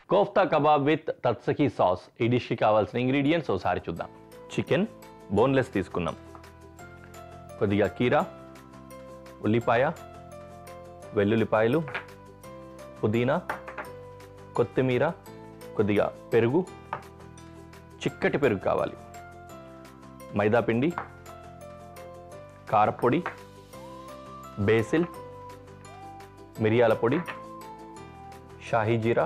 kofta kebab with tzatziki sauce ఈ డిష్కి కావాల్సిన ఇంగ్రీడియంట్స్ ఒకసారి చూద్దాం చికెన్ బోన్లెస్ తీసుకున్నాం కొద్దిగా కీరా ఉల్లిపాయ వెల్లుల్లిపాయలు పుదీనా కొత్తిమీర కొద్దిగా పెరుగు చిక్కటి పెరుగు కావాలి మైదా పిండి కారపొడి బేసిల్ మిరియాల పొడి షాహీ జీరా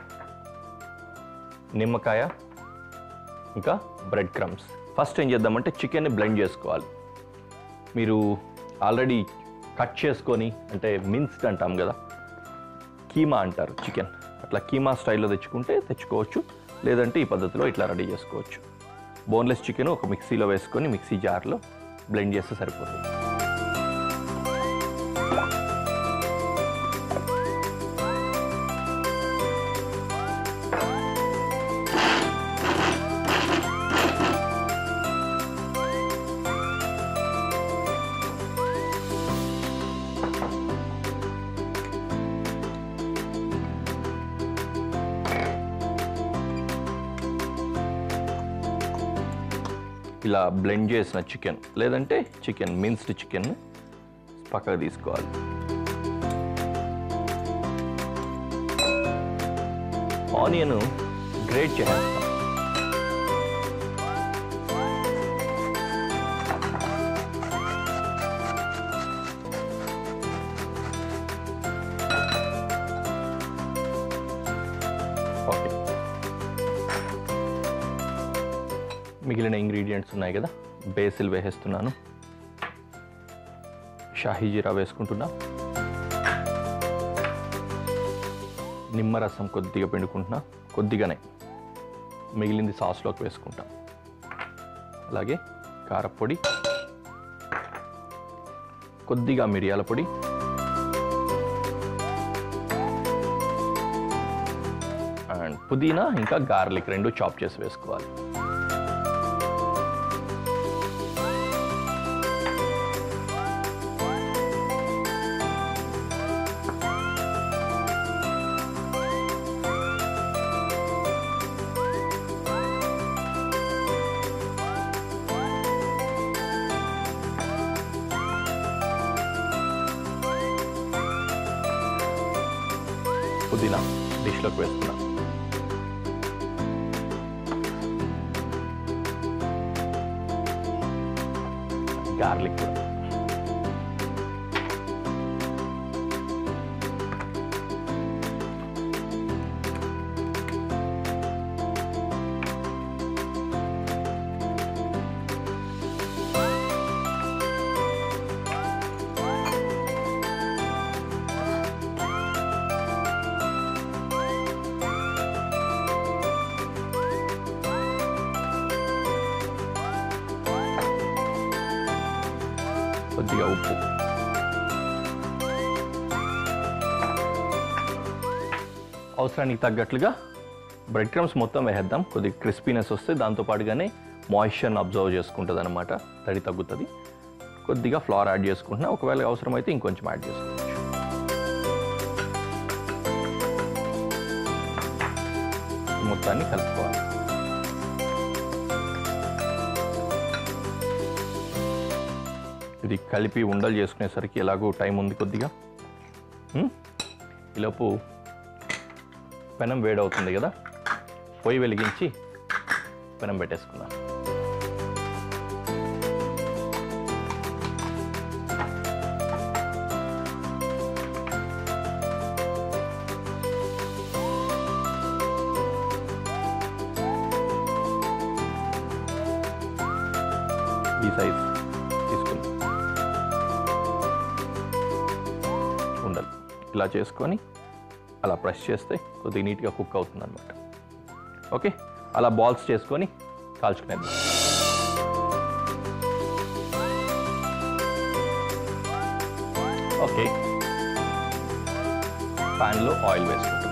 నిమ్మకాయ ఇంకా బ్రెడ్ క్రమ్స్ ఫస్ట్ ఏం చేద్దామంటే చికెన్ని బ్లెండ్ చేసుకోవాలి మీరు ఆల్రెడీ కట్ చేసుకొని అంటే మిన్స్డ్ అంటాం కదా కీమా అంటారు చికెన్ అట్లా కీమా స్టైల్లో తెచ్చుకుంటే తెచ్చుకోవచ్చు లేదంటే ఈ పద్ధతిలో ఇట్లా రెడీ చేసుకోవచ్చు బోన్లెస్ చికెన్ ఒక మిక్సీలో వేసుకొని మిక్సీ జార్లో బ్లెండ్ చేస్తే సరిపోతుంది ఇలా బ్లెండ్ చేసిన చికెన్ లేదంటే చికెన్ మిన్స్డ్ చికెన్ పక్కకు తీసుకోవాలి ఆనియన్ గ్రేట్ చేసేస్తాం ఓకే మిగిలిన ఇంగ్రీడియంట్స్ ఉన్నాయి కదా బేసిల్ వేసేస్తున్నాను షాహీ జీరా వేసుకుంటున్నా నిమ్మరసం కొద్దిగా పిండుకుంటున్నా కొద్దిగానే మిగిలింది సాస్లోకి వేసుకుంటా అలాగే కారపొడి కొద్దిగా మిరియాల పొడి అండ్ పుదీనా ఇంకా గార్లిక్ రెండు చాప్ చేసి వేసుకోవాలి పుదీనా డిష్లోకి వేస్తున్నా గార్లిక్ కూడా కొద్దిగా ఉప్పు అవసరానికి తగ్గట్లుగా బ్రెడ్ క్రమ్స్ మొత్తం వేసేద్దాం కొద్దిగా క్రిస్పీనెస్ వస్తే దాంతో పాటుగానే మాయిశ్చర్ని అబ్జర్వ్ చేసుకుంటుంది అనమాట తడి తగ్గుతుంది కొద్దిగా ఫ్లవర్ యాడ్ చేసుకుంటున్నా ఒకవేళ అవసరమైతే ఇంకొంచెం యాడ్ చేసుకోవచ్చు మొత్తాన్ని కలుపుకోవాలి ఇది కలిపి ఉండలు చేసుకునేసరికి ఎలాగో టైం ఉంది కొద్దిగా ఉమ్, ఈలోపు పెనం వేడవుతుంది కదా పొయ్యి వెలిగించి పెనం పెట్టేసుకుందాం ఈ సైజ్ తీసుకుందాం ఉండలు ఇలా చేసుకొని అలా ప్రెస్ చేస్తే కొద్దిగా నీట్గా కుక్ అవుతుంది అనమాట ఓకే అలా బాల్స్ చేసుకొని కాల్చుకునేది ఓకే ప్యాన్లో ఆయిల్ వేసుకుంటున్నాం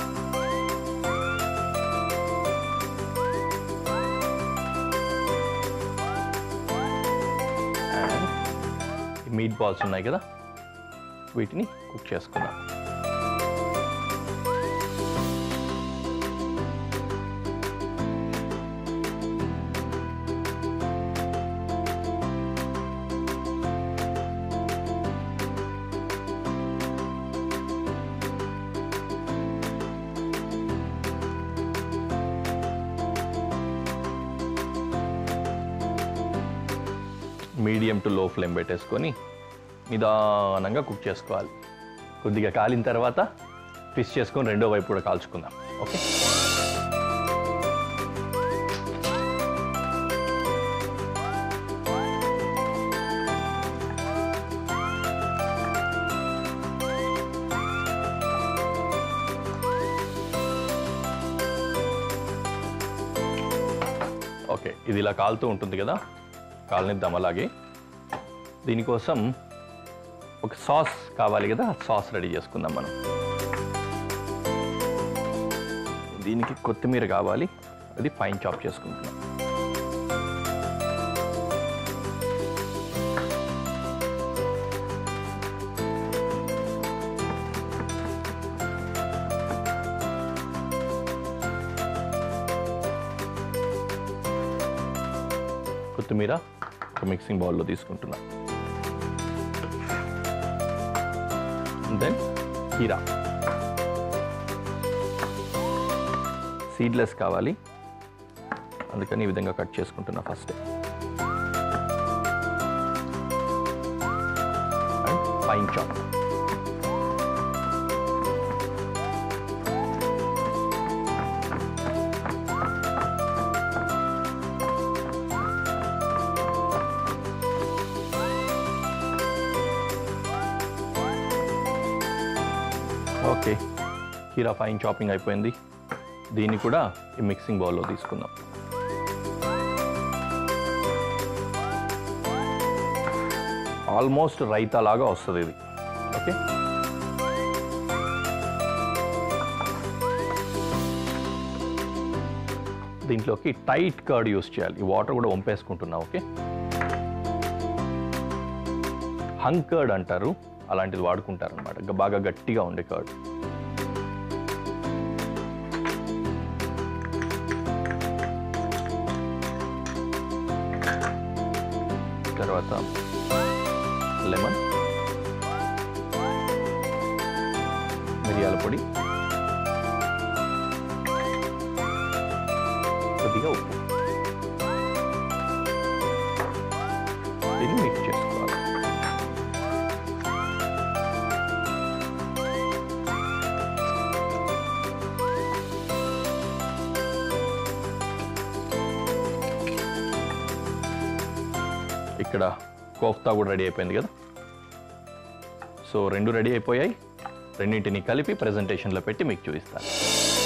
అండ్ మీట్ బాల్స్ ఉన్నాయి కదా వీటిని కుక్ చేసుకుందాం మీడియం టు లో ఫ్లేమ్ పెట్టేసుకొని నిదానంగా కుక్ చేసుకోవాలి కొద్దిగా కాలిన తర్వాత ఫిష్ చేసుకొని రెండో వైపు కూడా కాల్చుకుందాం ఓకే ఓకే ఇది ఇలా కాలుతూ ఉంటుంది కదా కాలనిద్దాం అలాగే దీనికోసం ఒక సాస్ కావాలి కదా ఆ సాస్ రెడీ చేసుకుందాం మనం దీనికి కొత్తిమీర కావాలి అది ఫైన్ చాప్ చేసుకుంటున్నాం కొత్తిమీర ఒక మిక్సింగ్ బౌల్లో తీసుకుంటున్నా దెన్ కీరా సీడ్లెస్ కావాలి అందుకని ఈ విధంగా కట్ చేసుకుంటున్నా first and fine chop okay కీరా ఫైన్ చాపింగ్ అయిపోయింది దీన్ని కూడా ఈ మిక్సింగ్ బౌల్లో తీసుకుందాం ఆల్మోస్ట్ రైతా లాగా వస్తుంది ఇది ఓకే దీంట్లోకి టైట్ కర్డ్ యూస్ చేయాలి ఈ వాటర్ కూడా వంపేసుకుంటున్నా ఓకే హంగ్ కర్డ్ అంటారు అలాంటిది వాడుకుంటారు అనమాట బాగా గట్టిగా ఉండే కర్డ్ తర్వాత లెమన్ మిరియాల పొడి కొద్దిగా ఉప్పు దీన్ని మిక్స్ చేసుకోవాలి ఇక్కడ కోఫ్తా కూడా రెడీ అయిపోయింది కదా సో రెండు రెడీ అయిపోయాయి రెండింటిని కలిపి ప్రజెంటేషన్లో పెట్టి మీకు చూపిస్తాను